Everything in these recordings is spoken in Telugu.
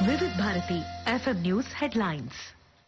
వివిధ Bharati FM news headlines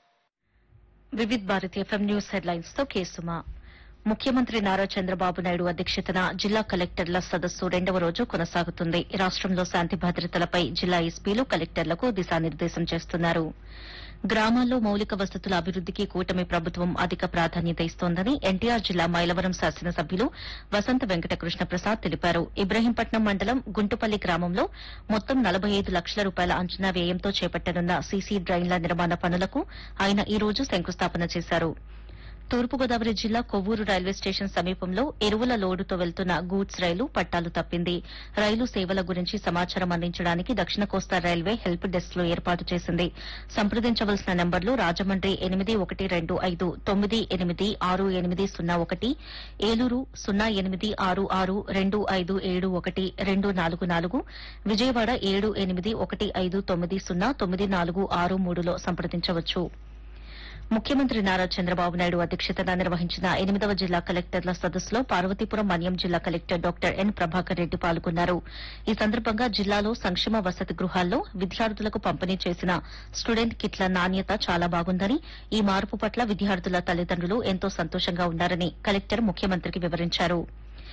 Vividh Bharati FM news headlines తో కేసుమా ముఖ్యమంత్రి నారా చంద్రబాబు నాయుడు అధ్యక్షతన జిల్లా కలెక్టర్ల సదస్సు రెండవ రోజు కొనసాగుతుంది రాష్టంలో శాంతి భద్రతలపై జిల్లా ఎస్పీలు కలెక్టర్లకు దిశానిర్దేశం చేస్తున్నారు గ్రామాల్లో మౌలిక వసతుల అభివృద్దికి కూటమి ప్రభుత్వం అధిక ప్రాధాన్యత ఇస్తోందని ఎన్టీఆర్ జిల్లా మైలవరం శాసనసభ్యులు వసంత వెంకట కృష్ణ ప్రసాద్ తెలిపారు ఇబ్రహీంపట్నం మండలం గుంటుపల్లి గ్రామంలో మొత్తం నలభై ఐదు లక్షల రూపాయల అంచనా వ్యయంతో చేపట్టనున్న సీసీ డ్రైన్ల నిర్మాణ పనులకు ఆయన ఈ రోజు శంకుస్థాపన చేశారు తూర్పుగోదావరి జిల్లా కొవ్వూరు రైల్వే స్టేషన్ సమీపంలో ఎరువుల లోడుతో వెళ్తున్న గూడ్స్ రైలు పట్టాలు తప్పింది రైలు సేవల గురించి సమాచారం అందించడానికి దక్షిణ కోస్తా రైల్వే హెల్ప్ డెస్క్ లో ఏర్పాటు చేసింది సంప్రదించవలసిన నెంబర్లు రాజమండ్రి ఎనిమిది ఒకటి రెండు ఐదు తొమ్మిది ఎనిమిది ఆరు ఎనిమిది సున్నా ఒకటి ఏలూరు సున్నా ఎనిమిది ఆరు ఆరు రెండు ఐదు ఏడు ఒకటి రెండు నాలుగు నాలుగు విజయవాడ ఏడు ఎనిమిది ఒకటి ఐదు తొమ్మిది సున్నా తొమ్మిది నాలుగు ఆరు మూడులో సంప్రదించవచ్చు ముఖ్యమంత్రి నారా చంద్రబాబు నాయుడు అధ్యక్షతన నిర్వహించిన ఎనిమిదవ జిల్లా కలెక్టర్ల సదస్సులో పార్వతీపురం మన్యం జిల్లా collector doctor N Prabhakar Reddy పాల్గొన్నారు ఈ సందర్భంగా జిల్లాలో సంక్షేమ వసతి గృహాల్లో విద్యార్థులకు పంపిణీ చేసిన స్టూడెంట్ కిట్ల నాణ్యత చాలా బాగుందని ఈ మార్పు పట్ల విద్యార్థుల తల్లిదండ్రులు ఎంతో సంతోషంగా ఉన్నారని కలెక్టర్ ముఖ్యమంత్రికి వివరించారు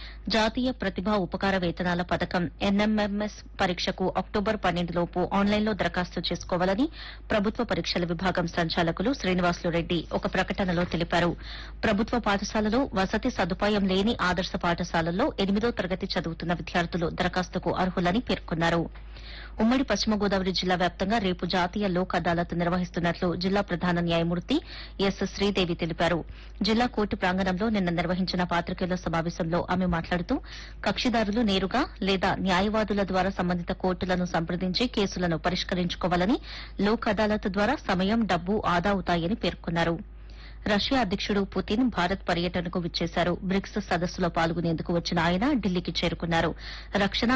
జాతీయ ప్రతిభా ఉపకార వేతనాల పథకం ఎన్ఎంఎంఎస్ పరీక్షకు అక్టోబర్ పన్నెండులోపు ఆన్లైన్లో దరఖాస్తు చేసుకోవాలని ప్రభుత్వ పరీక్షల విభాగం సంచాలకులు శ్రీనివాసులు రెడ్డి ఒక ప్రకటనలో తెలిపారు ప్రభుత్వ పాఠశాలలో వసతి సదుపాయం లేని ఆదర్శ పాఠశాలల్లో ఎనిమిదో తరగతి చదువుతున్న విద్యార్థులు దరఖాస్తుకు అర్హులని పేర్కొన్నారు ఉమ్మడి పశ్చిమ గోదావరి జిల్లా వ్యాప్తంగా రేపు జాతీయ లోక్ అదాలత్ నిర్వహిస్తున్నట్లు జిల్లా ప్రధాన న్యాయమూర్తి ఎస్ శ్రీదేవి తెలిపారు జిల్లా కోర్టు ప్రాంగణంలో నిన్న నిర్వహించిన పాత్రికేయుల సమావేశంలో ఆమె మాట్లాడుతూ కక్షిదారులు నేరుగా లేదా న్యాయవాదుల ద్వారా సంబంధిత కోర్టులను సంప్రదించి కేసులను పరిష్కరించుకోవాలని లోక్ అదాలత్ ద్వారా సమయం డబ్బు ఆదా అవుతాయని పేర్కొన్నారు రష్యా అధ్యకుడు పుతిన్ భారత్ పర్యటనకు విచ్చేశారు బ్రిక్స్ సదస్సులో పాల్గొనేందుకు వచ్చిన ఆయన ఢిల్లీకి చేరుకున్నారు రక్షణ